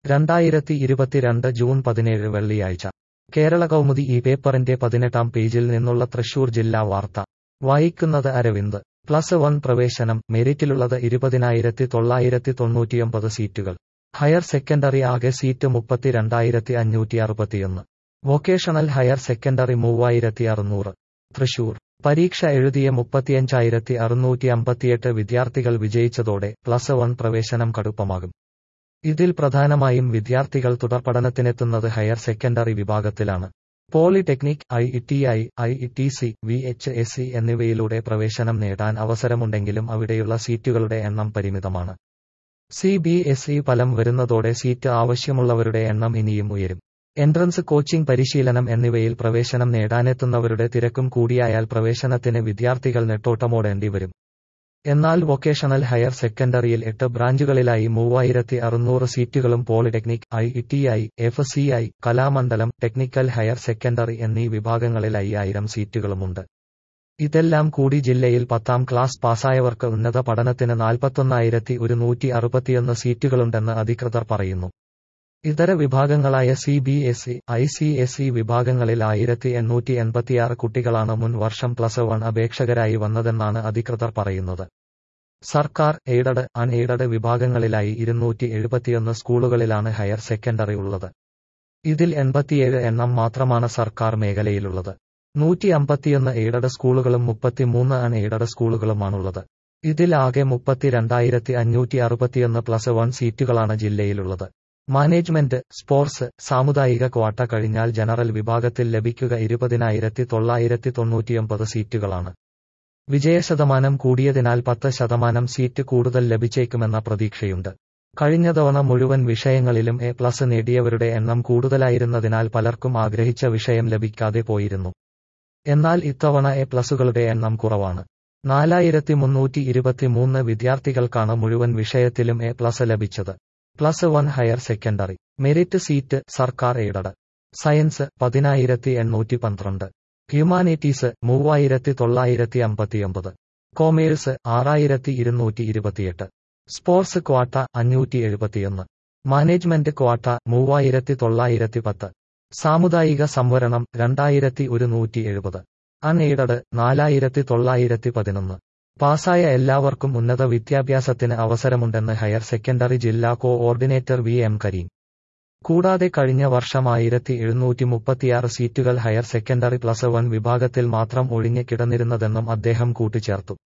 രണ്ടായിരത്തി ഇരുപത്തിരണ്ട് ജൂൺ പതിനേഴ് വെള്ളിയാഴ്ച കേരള കൗമുദി ഈ പേപ്പറിന്റെ പതിനെട്ടാം പേജിൽ നിന്നുള്ള തൃശൂർ ജില്ലാ വാർത്ത വായിക്കുന്നത് അരവിന്ദ് പ്ലസ് വൺ പ്രവേശനം മെറിറ്റിലുള്ളത് ഇരുപതിനായിരത്തി തൊള്ളായിരത്തി തൊണ്ണൂറ്റിയൊമ്പത് സീറ്റുകൾ ഹയർ സെക്കൻഡറി ആകെ സീറ്റ് മുപ്പത്തിരണ്ടായിരത്തി അഞ്ഞൂറ്റി അറുപത്തിയൊന്ന് വൊക്കേഷണൽ ഹയർ സെക്കൻഡറി മൂവായിരത്തി അറുന്നൂറ് തൃശൂർ പരീക്ഷ എഴുതിയ മുപ്പത്തിയഞ്ചായിരത്തി അറുന്നൂറ്റി അമ്പത്തിയെട്ട് വിദ്യാർത്ഥികൾ വിജയിച്ചതോടെ പ്ലസ് വൺ പ്രവേശനം കടുപ്പമാകും ഇതിൽ പ്രധാനമായും വിദ്യാർത്ഥികൾ തുടർപഠനത്തിനെത്തുന്നത് ഹയർ സെക്കൻഡറി വിഭാഗത്തിലാണ് polytechnic I T I I T C V H S C എന്നിവയിലൂടെ പ്രവേശനം നേടാൻ അവസരമുണ്ടെങ്കിലും അവിടെയുള്ള സീറ്റുകളുടെ എണ്ണം പരിമിതമാണ് സി ബി എസ് ഇ ഫലം വരുന്നതോടെ സീറ്റ് ആവശ്യമുള്ളവരുടെ എണ്ണം ഇനിയും ഉയരും എൻട്രൻസ് കോച്ചിംഗ് പരിശീലനം എന്നിവയിൽ പ്രവേശനം നേടാനെത്തുന്നവരുടെ തിരക്കും കൂടിയായാൽ പ്രവേശനത്തിന് വിദ്യാർത്ഥികൾ നെട്ടോട്ടമോടേണ്ടി വരും എന്നാൽ വൊക്കേഷണൽ ഹയർ സെക്കൻഡറിയിൽ എട്ട് ബ്രാഞ്ചുകളിലായി മൂവായിരത്തി അറുന്നൂറ് സീറ്റുകളും polytechnic I T I F C I Kalamandalam technical higher secondary എന്നീ വിഭാഗങ്ങളിൽ അയ്യായിരം സീറ്റുകളുമുണ്ട് ഇതെല്ലാം കൂടി ജില്ലയിൽ പത്താം ക്ലാസ് പാസ്സായവർക്ക് ഉന്നത പഠനത്തിന് നാൽപ്പത്തൊന്നായിരത്തി ഒരുന്നൂറ്റി അറുപത്തിയൊന്ന് സീറ്റുകളുണ്ടെന്ന് അധികൃതർ പറയുന്നു ഇതര വിഭാഗങ്ങളായ C B S E I C S E വിഭാഗങ്ങളിൽ ആയിരത്തി എണ്ണൂറ്റി എൺപത്തിയാറ് കുട്ടികളാണ് മുൻ വർഷം പ്ലസ് വൺ അപേക്ഷകരായി വന്നതെന്നാണ് അധികൃതർ പറയുന്നത് സർക്കാർ എയ്ഡഡ് അൺ എയ്ഡഡ് വിഭാഗങ്ങളിലായി ഇരുന്നൂറ്റി എഴുപത്തിയൊന്ന് സ്കൂളുകളിലാണ് ഹയർ സെക്കൻഡറി ഉള്ളത് ഇതിൽ എൺപത്തിയേഴ് എണ്ണം മാത്രമാണ് സർക്കാർ മേഖലയിലുള്ളത് നൂറ്റി അമ്പത്തിയൊന്ന് എയ്ഡഡ് സ്കൂളുകളും മുപ്പത്തിമൂന്ന് അൺ എയ്ഡഡ് സ്കൂളുകളുമാണുള്ളത് ഇതിൽ ആകെ മുപ്പത്തിരണ്ടായിരത്തി അഞ്ഞൂറ്റി അറുപത്തിയൊന്ന് പ്ലസ് വൺ സീറ്റുകളാണ് ജില്ലയിലുള്ളത് മാനേജ്മെന്റ് സ്പോർട്സ് സാമുദായിക ക്വാട്ട കഴിഞ്ഞാൽ ജനറൽ വിഭാഗത്തിൽ ലഭിക്കുക ഇരുപതിനായിരത്തി തൊള്ളായിരത്തി തൊണ്ണൂറ്റിയൊമ്പത് സീറ്റുകളാണ് വിജയശതമാനം കൂടിയതിനാൽ പത്ത് ശതമാനം സീറ്റ് കൂടുതൽ ലഭിച്ചേക്കുമെന്ന പ്രതീക്ഷയുണ്ട് കഴിഞ്ഞ തവണ മുഴുവൻ വിഷയങ്ങളിലും എ പ്ലസ് നേടിയവരുടെ എണ്ണം കൂടുതലായിരുന്നതിനാൽ പലർക്കും ആഗ്രഹിച്ച വിഷയം ലഭിക്കാതെ പോയിരുന്നു എന്നാൽ ഇത്തവണ എ പ്ലസുകളുടെ എണ്ണം കുറവാണ് നാലായിരത്തി മുന്നൂറ്റി ഇരുപത്തിമൂന്ന് വിദ്യാർത്ഥികൾക്കാണ് മുഴുവൻ വിഷയത്തിലും എ പ്ലസ് ലഭിച്ചത് plus one higher secondary merit seat സർക്കാർ എയ്ഡഡ് സയൻസ് പതിനായിരത്തി എണ്ണൂറ്റി പന്ത്രണ്ട് ഹ്യൂമാനിറ്റീസ് മൂവായിരത്തി തൊള്ളായിരത്തി അമ്പത്തിയൊമ്പത് കോമേഴ്സ് ആറായിരത്തി ഇരുന്നൂറ്റി ഇരുപത്തിയെട്ട് സ്പോർട്സ് ക്വാട്ട അഞ്ഞൂറ്റി എഴുപത്തിയൊന്ന് മാനേജ്മെന്റ് ക്വാട്ട മൂവായിരത്തി തൊള്ളായിരത്തി പത്ത് സാമുദായിക സംവരണം രണ്ടായിരത്തി ഒരുന്നൂറ്റി എഴുപത് അൺഎയ്ഡഡ് നാലായിരത്തി തൊള്ളായിരത്തി പതിനൊന്ന് പാസായ എല്ലാവർക്കും ഉന്നത വിദ്യാഭ്യാസത്തിന് അവസരമുണ്ടെന്ന് ഹയർ സെക്കൻഡറി ജില്ലാ കോഓർഡിനേറ്റർ വി എം കരീം കൂടാതെ കഴിഞ്ഞ വർഷം ആയിരത്തി എഴുന്നൂറ്റി മുപ്പത്തിയാറ് സീറ്റുകൾ ഹയർ സെക്കൻഡറി പ്ലസ് വൺ വിഭാഗത്തിൽ മാത്രം ഒഴിഞ്ഞ് കിടന്നിരുന്നതെന്നും അദ്ദേഹം കൂട്ടിച്ചേർത്തു